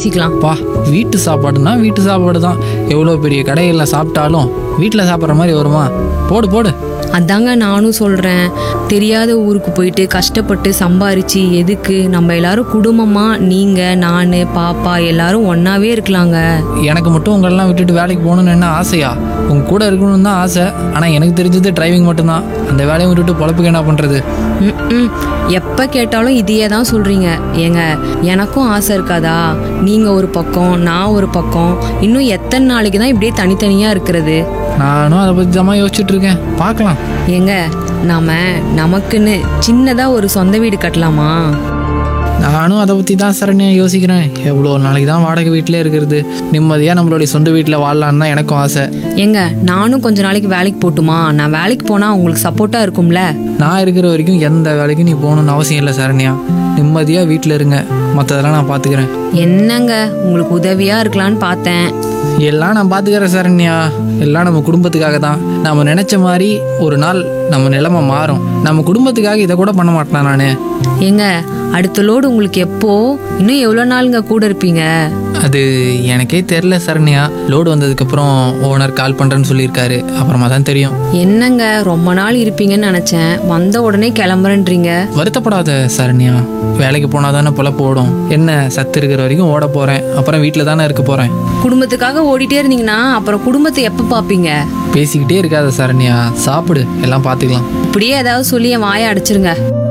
பேசிக்கலாம் பா வீட்டு சாப்பாடுனா வீட்டு சாப்பாடு தான் எவ்வளோ பெரிய கடைகளில் சாப்பிட்டாலும் வீட்டில் சாப்பிட்ற மாதிரி வருமா போடு போடு அதாங்க நானும் சொல்கிறேன் தெரியாத ஊருக்கு போயிட்டு கஷ்டப்பட்டு சம்பாரிச்சு எதுக்கு நம்ம எல்லாரும் குடும்பமாக நீங்கள் நான் பாப்பா எல்லாரும் ஒன்றாவே இருக்கலாங்க எனக்கு மட்டும் உங்களெல்லாம் விட்டுட்டு வேலைக்கு போகணுன்னு என்ன ஆசையா உங்க கூட இருக்கணும்னு தான் ஆசை ஆனால் எனக்கு தெரிஞ்சது டிரைவிங் மட்டும்தான் அந்த வேலையை விட்டுட்டு பொழப்புக்கு என்ன பண்ணுறது ம் எப்போ கேட்டாலும் இதையே தான் சொல்கிறீங்க ஏங்க எனக்கும் ஆசை இருக்காதா நீங்கள் ஒரு பக்கம் நான் ஒரு பக்கம் இன்னும் எத்தனை நாளைக்கு தான் இப்படியே தனித்தனியாக இருக்கிறது நானும் அதை பற்றி தான் யோசிச்சுட்டு இருக்கேன் பார்க்கலாம் ஏங்க நாம நமக்குன்னு சின்னதாக ஒரு சொந்த வீடு கட்டலாமா நானும் அதை பற்றி தான் சரண்யா யோசிக்கிறேன் எவ்வளோ நாளைக்கு தான் வாடகை வீட்டிலே இருக்கிறது நிம்மதியாக நம்மளுடைய சொந்த வீட்டில் வாழலான்னு தான் எனக்கும் ஆசை ஏங்க நானும் கொஞ்ச நாளைக்கு வேலைக்கு போட்டுமா நான் வேலைக்கு போனால் உங்களுக்கு சப்போர்ட்டாக இருக்கும்ல நான் இருக்கிற வரைக்கும் எந்த வேலைக்கும் நீ போகணும்னு அவசியம் இல்லை சரண்யா நிம்மதியாக வீட்டில் இருங்க மற்றதெல்லாம் நான் பார்த்துக்கிறேன் என்னங்க உங்களுக்கு உதவியாக இருக்கலான்னு பார்த்தேன் எல்லாம் நான் பார்த்துக்கிறேன் சரண்யா எல்லாம் நம்ம குடும்பத்துக்காக தான் நம்ம நினச்ச மாதிரி ஒரு நாள் நம்ம நிலைமை மாறும் நம்ம குடும்பத்துக்காக இதை கூட பண்ண மாட்டேன் நான் ஏங்க அடுத்த லோடு உங்களுக்கு எப்போ இன்னும் எவ்வளோ நாளுங்க கூட இருப்பீங்க அது எனக்கே தெரில சரண்யா லோடு வந்ததுக்கப்புறம் ஓனர் கால் பண்ணுறேன்னு சொல்லியிருக்காரு அப்புறமா தான் தெரியும் என்னங்க ரொம்ப நாள் இருப்பீங்கன்னு நினச்சேன் வந்த உடனே கிளம்புறேன்றீங்க வருத்தப்படாத சரண்யா வேலைக்கு போனால் தானே பொழப்பு ஓடும் என்ன சத்து இருக்கிற வரைக்கும் ஓட போகிறேன் அப்புறம் வீட்டில் தானே இருக்க போகிறேன் குடும்பத்துக்காக ஓடிட்டே இருந்தீங்கன்னா அப்புறம் குடும்பத்தை எப்போ பார்ப்பீங்க பேசிக்கிட்டே இருக்காத சரண்யா சாப்பிடு எல்லாம் பார்த்துக்கலாம் இப்படியே ஏதாவது சொல்லி என் வாயை அடைச்சிருங்க